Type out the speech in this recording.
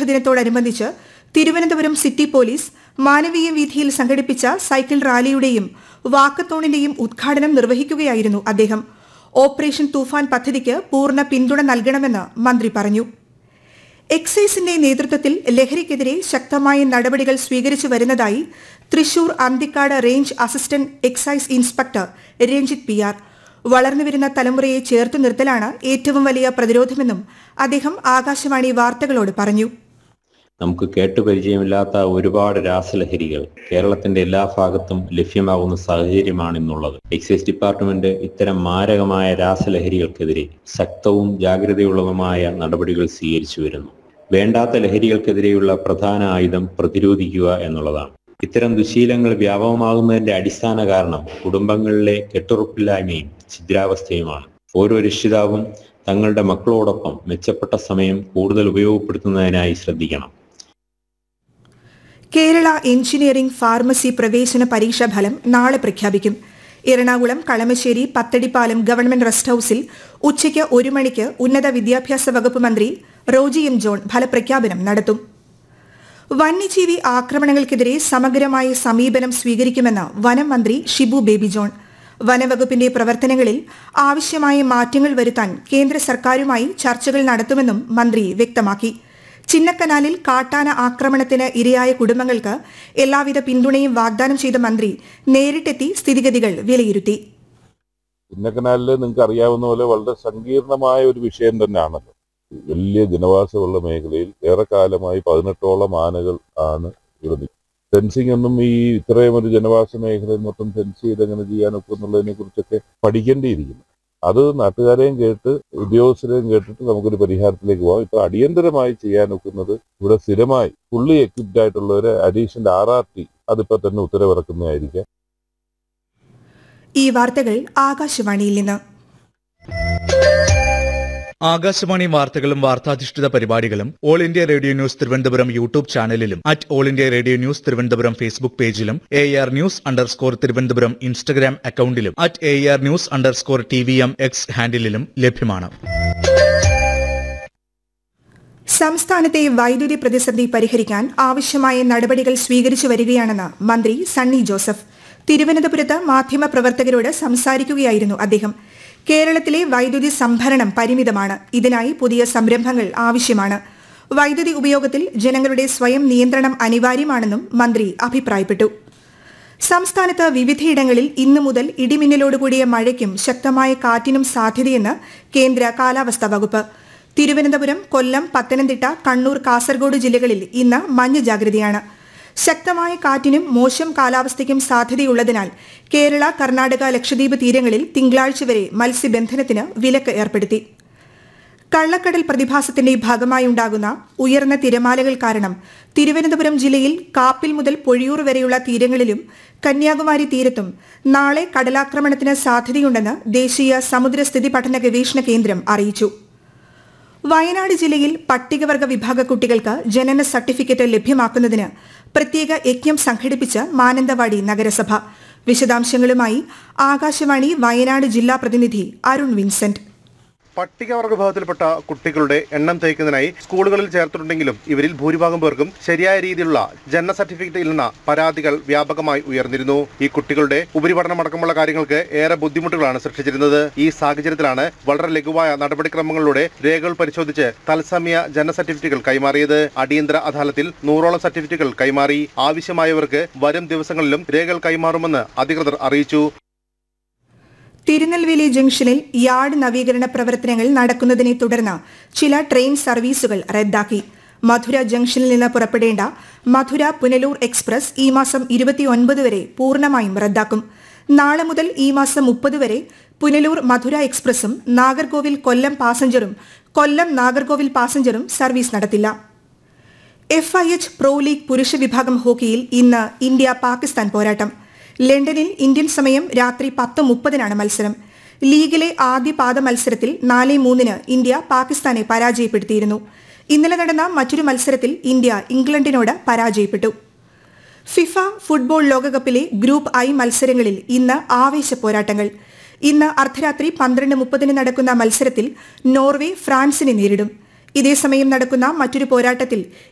യുദ്ധദിനത്തോടനുബന്ധിച്ച് Thiruvananthapuram city police Manaveeya വീഥിയിൽ സംഘടിപ്പിച്ച cycle റാലിയുടെയും വാക്കത്തോണിന്റെയും ഉദ്ഘാടനം നിർവഹിക്കുകയായിരുന്നു അദ്ദേഹം ഓപ്പറേഷൻ തൂഫാൻ പദ്ധതിക്ക് പൂർണ്ണ പിന്തുണ നൽകണമെന്ന് മന്ത്രി പറഞ്ഞു എക്സൈസിന്റെ നേതൃത്വത്തിൽ ലഹരിക്കെതിരെ ശക്തമായ നടപടികൾ സ്വീകരിച്ചു വരുന്നതായി Thrissur Anthikkad range assistant excise inspector Ranjith P R വളർന്നുവരുന്ന തലമുറയെ ചേർത്ത് നിർത്തലാണ് ഏറ്റവും വലിയ പ്രതിരോധമെന്നും അദ്ദേഹം ആകാശവാണി വാർത്തകളോട് പറഞ്ഞു നമുക്ക് കേട്ടുപരിചയമില്ലാത്ത ഒരുപാട് രാസലഹരികൾ കേരളത്തിന്റെ എല്ലാ ഭാഗത്തും ലഭ്യമാകുന്ന സാഹചര്യമാണ് ഇന്നുള്ളത് എക്സൈസ് ഡിപ്പാർട്ട്മെന്റ് ഇത്തരം മാരകമായ രാസലഹരികൾക്കെതിരെ ശക്തവും ജാഗ്രതയുള്ളതുമായ നടപടികൾ സ്വീകരിച്ചു വരുന്നു വേണ്ടാത്ത ലഹരികൾക്കെതിരെയുള്ള പ്രധാന ആയുധം പ്രതിരോധിക്കുക എന്നുള്ളതാണ് ഇത്തരം ദുശീലങ്ങൾ വ്യാപകമാകുന്നതിന്റെ അടിസ്ഥാന കാരണം കുടുംബങ്ങളിലെ കെട്ടുറപ്പില്ലായ്മയും ഛിദ്രാവസ്ഥയുമാണ് ഓരോ രക്ഷിതാവും തങ്ങളുടെ മക്കളോടൊപ്പം മെച്ചപ്പെട്ട സമയം കൂടുതൽ ഉപയോഗപ്പെടുത്തുന്നതിനായി ശ്രദ്ധിക്കണം കേരള എഞ്ചിനീയറിംഗ് ഫാർമസി പ്രവേശന പരീക്ഷാ ഫലം നാളെ പ്രഖ്യാപിക്കും എറണാകുളം കളമശ്ശേരി പത്തടിപ്പാലം ഗവൺമെന്റ് റെസ്റ്റ് ഹൌസിൽ ഉച്ചയ്ക്ക് ഒരു മണിക്ക് ഉന്നത വിദ്യാഭ്യാസ വകുപ്പ് മന്ത്രി റോജി എം ജോൺ ഫലപ്രഖ്യാപനം നടത്തും വന്യജീവി ആക്രമണങ്ങൾക്കെതിരെ സമഗ്രമായ സമീപനം സ്വീകരിക്കുമെന്ന് വനം മന്ത്രി ഷിബു ബേബി ജോൺ വനവകുപ്പിന്റെ പ്രവർത്തനങ്ങളിൽ ആവശ്യമായ മാറ്റങ്ങൾ വരുത്താൻ കേന്ദ്ര സർക്കാരുമായി ചർച്ചകൾ നടത്തുമെന്നും മന്ത്രി വ്യക്തമാക്കി ചിന്നക്കനാലിൽ കാട്ടാന ആക്രമണത്തിന് ഇരയായ കുടുംബങ്ങൾക്ക് എല്ലാവിധ പിന്തുണയും വാഗ്ദാനം ചെയ്ത മന്ത്രി നേരിട്ടെത്തി സ്ഥിതിഗതികൾ വിലയിരുത്തി ചിന്നക്കനാലിൽ നിങ്ങൾക്ക് അറിയാവുന്ന പോലെ വളരെ സങ്കീർണമായ ഒരു വിഷയം തന്നെയാണല്ലോ വലിയ ജനവാസമുള്ള മേഖലയിൽ ഏറെക്കാലമായി പതിനെട്ടോളം ആനകൾ ആണ് ഇവിടെ നിൽക്കുന്നത് ഫെൻസിംഗ് ഒന്നും ഈ ഇത്രയും ഒരു ജനവാസ മേഖലയിൽ മൊത്തം ഫെൻസ് ചെയ്ത് എങ്ങനെ ചെയ്യാനൊക്കെ എന്നുള്ളതിനെ കുറിച്ചൊക്കെ പഠിക്കേണ്ടിയിരിക്കുന്നു അത് നാട്ടുകാരെയും കേട്ട് ഉദ്യോഗസ്ഥരെയും കേട്ടിട്ട് നമുക്കൊരു പരിഹാരത്തിലേക്ക് പോകാം ഇപ്പൊ അടിയന്തരമായി ചെയ്യാനൊക്കുന്നത് ഇവിടെ സ്ഥിരമായി ഫുള്ളി എക്വിപ്ഡ് ആയിട്ടുള്ളവരെ അഡീഷണൽ ആർ ആർ ടി അതിപ്പോ തന്നെ ഉത്തരവിറക്കുന്നതായിരിക്കാം ഈ വാർത്തകൾ ആകാശവാണിയിൽ നിന്ന് ആകാശവാണി വാർത്തകളും വാർത്താധിഷ്ഠിത പരിപാടികളും All India Radio news Thiruvananthapuram YouTube ചാനലിലും at All India Radio news Thiruvananthapuram Facebook പേജിലും A R news underscore Thiruvananthapuram Instagram അക്കൌണ്ടിലും at A R news underscore T V M X ഹാൻഡിലും ലഭ്യമാണ് സംസ്ഥാനത്തെ വൈദ്യുതി പ്രതിസന്ധി പരിഹരിക്കാൻ ആവശ്യമായ നടപടികൾ സ്വീകരിച്ചു വരികയാണെന്ന് മന്ത്രി സണ്ണി ജോസഫ് തിരുവനന്തപുരത്ത് മാധ്യമപ്രവർത്തകരോട് സംസാരിക്കുകയായിരുന്നു അദ്ദേഹം കേരളത്തിലെ വൈദ്യുതി സംഭരണം പരിമിതമാണ് ഇതിനായി പുതിയ സംരംഭങ്ങൾ ആവശ്യമാണ് വൈദ്യുതി ഉപയോഗത്തിൽ ജനങ്ങളുടെ സ്വയം നിയന്ത്രണം അനിവാര്യമാണെന്നും മന്ത്രി അഭിപ്രായപ്പെട്ടു സംസ്ഥാനത്ത് വിവിധയിടങ്ങളിൽ ഇന്നു മുതൽ ഇടിമിന്നലോടുകൂടിയ മഴയ്ക്കും ശക്തമായ കാറ്റിനും സാധ്യതയെന്ന് കേന്ദ്ര കാലാവസ്ഥാ വകുപ്പ് തിരുവനന്തപുരം കൊല്ലം പത്തനംതിട്ട കണ്ണൂർ കാസർഗോഡ് ജില്ലകളിൽ ഇന്ന് മഞ്ഞ ജാഗ്രതയാണ് ശക്തമായ കാറ്റിനും മോശം കാലാവസ്ഥയ്ക്കും സാധ്യതയുള്ളതിനാൽ കേരള കർണാടക ലക്ഷദ്വീപ് തീരങ്ങളിൽ തിങ്കളാഴ്ച വരെ മത്സ്യബന്ധനത്തിന് വിലക്ക് ഏർപ്പെടുത്തി കള്ളക്കടൽ പ്രതിഭാസത്തിന്റെ ഭാഗമായുണ്ടാകുന്ന ഉയർന്ന തിരമാലകൾ കാരണം തിരുവനന്തപുരം ജില്ലയിൽ കാപ്പിൽ മുതൽ പൊഴിയൂർ വരെയുള്ള തീരങ്ങളിലും കന്യാകുമാരി തീരത്തും നാളെ കടലാക്രമണത്തിന് സാധ്യതയുണ്ടെന്ന് ദേശീയ സമുദ്രസ്ഥിതി പഠന ഗവേഷണ കേന്ദ്രം അറിയിച്ചു വയനാട് ജില്ലയിൽ പട്ടികവർഗ വിഭാഗ കുട്ടികൾക്ക് ജനന സർട്ടിഫിക്കറ്റ് ലഭ്യമാക്കുന്നതിന് പ്രത്യേക യജ്ഞം സംഘടിപ്പിച്ച് മാനന്തവാടി നഗരസഭ വിശദാംശങ്ങളുമായി ആകാശവാണി വയനാട് ജില്ലാ പ്രതിനിധി അരുൺ വിൻസെന്റ് പട്ടികവർഗ വിഭാഗത്തിൽപ്പെട്ട കുട്ടികളുടെ എണ്ണം തേക്കുന്നതിനായി സ്കൂളുകളിൽ ചേർത്തിട്ടുണ്ടെങ്കിലും ഇവരിൽ ഭൂരിഭാഗം പേർക്കും ശരിയായ രീതിയിലുള്ള ജനന സർട്ടിഫിക്കറ്റ് ഇല്ലെന്ന പരാതികൾ വ്യാപകമായി ഉയർന്നിരുന്നു ഈ കുട്ടികളുടെ ഉപരിപഠനം അടക്കമുള്ള കാര്യങ്ങൾക്ക് ഏറെ ബുദ്ധിമുട്ടുകളാണ് സൃഷ്ടിച്ചിരുന്നത് ഈ സാഹചര്യത്തിലാണ് വളരെ ലഘുവായ നടപടിക്രമങ്ങളിലൂടെ രേഖകൾ പരിശോധിച്ച് തത്സമയ ജനന സർട്ടിഫിക്കറ്റുകൾ കൈമാറിയത് അടിയന്തര അദാലത്തിൽ നൂറോളം സർട്ടിഫിക്കറ്റുകൾ കൈമാറി ആവശ്യമായവർക്ക് വരും ദിവസങ്ങളിലും രേഖകൾ കൈമാറുമെന്ന് അധികൃതർ അറിയിച്ചു തിരുനെൽവേലി ജംഗ്ഷനിൽ യാർഡ് നവീകരണ പ്രവർത്തനങ്ങൾ നടക്കുന്നതിനെ തുടർന്ന് ചില ട്രെയിൻ സർവീസുകൾ റദ്ദാക്കി മധുര ജംഗ്ഷനിൽ നിന്ന് പുറപ്പെടേണ്ട മധുര പുനലൂർ എക്സ്പ്രസ് ഈ മാസം ഇരുപത്തിയൊൻപത് വരെ പൂർണ്ണമായും റദ്ദാക്കും നാളെ മുതൽ ഈ മാസം മുപ്പത് വരെ പുനലൂർ മധുര എക്സ്പ്രസും നാഗർകോവിൽ കൊല്ലം പാസഞ്ചറും കൊല്ലം നാഗർകോവിൽ പാസഞ്ചറും സർവീസ് നടത്തില്ല F I H pro league പുരുഷ വിഭാഗം ഹോക്കിയിൽ ഇന്ന് ഇന്ത്യ പാകിസ്ഥാൻ പോരാട്ടം ലണ്ടനിൽ ഇന്ത്യൻ സമയം രാത്രി പത്ത് മുപ്പതിനാണ് മത്സരം ലീഗിലെ ആദ്യ പാദ മത്സരത്തിൽ നാല് മൂന്നിന് ഇന്ത്യ പാകിസ്ഥാനെ പരാജയപ്പെടുത്തിയിരുന്നു ഇന്നലെ നടന്ന മറ്റൊരു മത്സരത്തിൽ ഇന്ത്യ ഇംഗ്ലണ്ടിനോട് പരാജയപ്പെട്ടു ഫിഫ ഫുട്ബോൾ ലോകകപ്പിലെ ഗ്രൂപ്പ് ഐ മത്സരങ്ങളിൽ ഇന്ന് ആവേശ പോരാട്ടങ്ങൾ ഇന്ന് അർദ്ധരാത്രി പന്ത്രണ്ട് മുപ്പതിന് നടക്കുന്ന മത്സരത്തിൽ നോർവേ ഫ്രാൻസിനെ നേരിടും ഇതേസമയം നടക്കുന്ന മറ്റൊരു പോരാട്ടത്തിൽ